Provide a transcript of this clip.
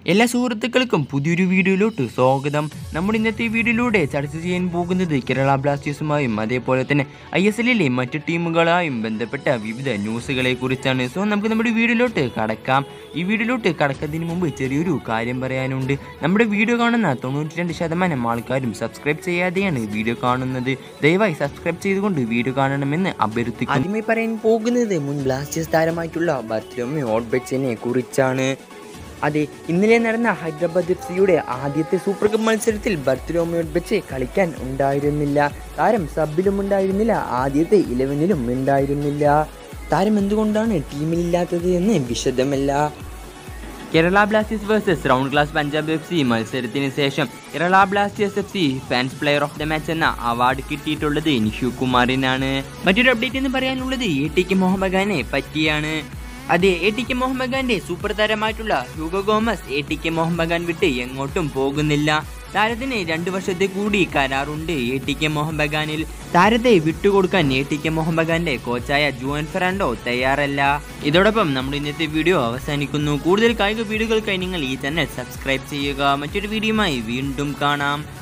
എല്ലാ സുഹൃത്തുക്കൾക്കും പുതിയൊരു വീഡിയോയിലോട്ട് സ്വാഗതം നമ്മുടെ ഇന്നത്തെ വീഡിയോയിലൂടെ ചർച്ച ചെയ്യാൻ പോകുന്നത് കേരള ബ്ലാസ്റ്റേഴ്സുമായും അതേപോലെ തന്നെ ഐ എസ് എല്ലിലെ മറ്റ് ടീമുകളായും ബന്ധപ്പെട്ട വിവിധ ന്യൂസുകളെ കുറിച്ചാണ് സോ നമുക്ക് നമ്മുടെ വീഡിയോയിലോട്ട് കടക്കാം ഈ വീഡിയോയിലോട്ട് കടക്കുന്നതിന് മുമ്പ് ചെറിയൊരു കാര്യം പറയാനുണ്ട് നമ്മുടെ വീഡിയോ കാണുന്ന തൊണ്ണൂറ്റി രണ്ട് ശതമാനം ആൾക്കാരും സബ്സ്ക്രൈബ് ചെയ്യാതെയാണ് വീഡിയോ കാണുന്നത് ദയവായി സബ്സ്ക്രൈബ് ചെയ്തുകൊണ്ട് വീഡിയോ കാണണമെന്ന് അഭ്യർത്ഥിക്കുന്നു ആദ്യമായി പറയാൻ പോകുന്നത് മുൻ ബ്ലാസ്റ്റേഴ്സ് താരമായിട്ടുള്ള ബർത്തലോമി ഓട്ബെറ്റ്സിനെ കുറിച്ചാണ് അതെ ഇന്നലെ നടന്ന ഹൈദരാബാദ് എഫ് സിയുടെ ആദ്യത്തെ സൂപ്പർ കപ്പ് മത്സരത്തിൽ ബർത്തലോമിയോട് വെച്ച് കളിക്കാൻ ഉണ്ടായിരുന്നില്ല താരം സബിലും ഉണ്ടായിരുന്നില്ല ആദ്യത്തെ ഇലവനിലും ഉണ്ടായിരുന്നില്ല താരം എന്തുകൊണ്ടാണ് ടീമിലില്ലാത്തത് എന്ന് വിശദമല്ല Kerala Blasters versus RoundGlass Punjab F C മത്സരത്തിന് ശേഷം Kerala Blasters F C fans player of the match എന്ന അവാർഡ് കിട്ടിയിട്ടുള്ളത് നിഷു കുമാറിനാണ് മറ്റൊരു അപ്ഡേറ്റ് എന്ന് പറയാനുള്ളത് എ ടി കെ മുഹമ്മദ് ഖാനെ പറ്റിയാണ് അതെ എ ടി കെ മുഹമ്മദ് ഖാന്റെ സൂപ്പർ താരമായിട്ടുള്ള Hugo Gomes A T K Mohammed Khan വിട്ട് എങ്ങോട്ടും പോകുന്നില്ല താരത്തിന് രണ്ടു വർഷത്തെ കൂടി കരാറുണ്ട് എ ടി കെ മുഹമ്മദ് ഖാനിൽ താരത്തെ വിട്ടുകൊടുക്കാൻ എ ടി കെ മുഹമ്മദ് ഖാന്റെ കോച്ചായ ജുവൻ ഫെറാൻഡോ തയ്യാറല്ല ഇതോടൊപ്പം നമ്മുടെ ഇന്നത്തെ വീഡിയോ അവസാനിക്കുന്നു കൂടുതൽ കായിക വീഡിയോകൾക്കായി നിങ്ങൾ ഈ ചാനൽ സബ്സ്ക്രൈബ് ചെയ്യുക മറ്റൊരു വീഡിയോയുമായി വീണ്ടും കാണാം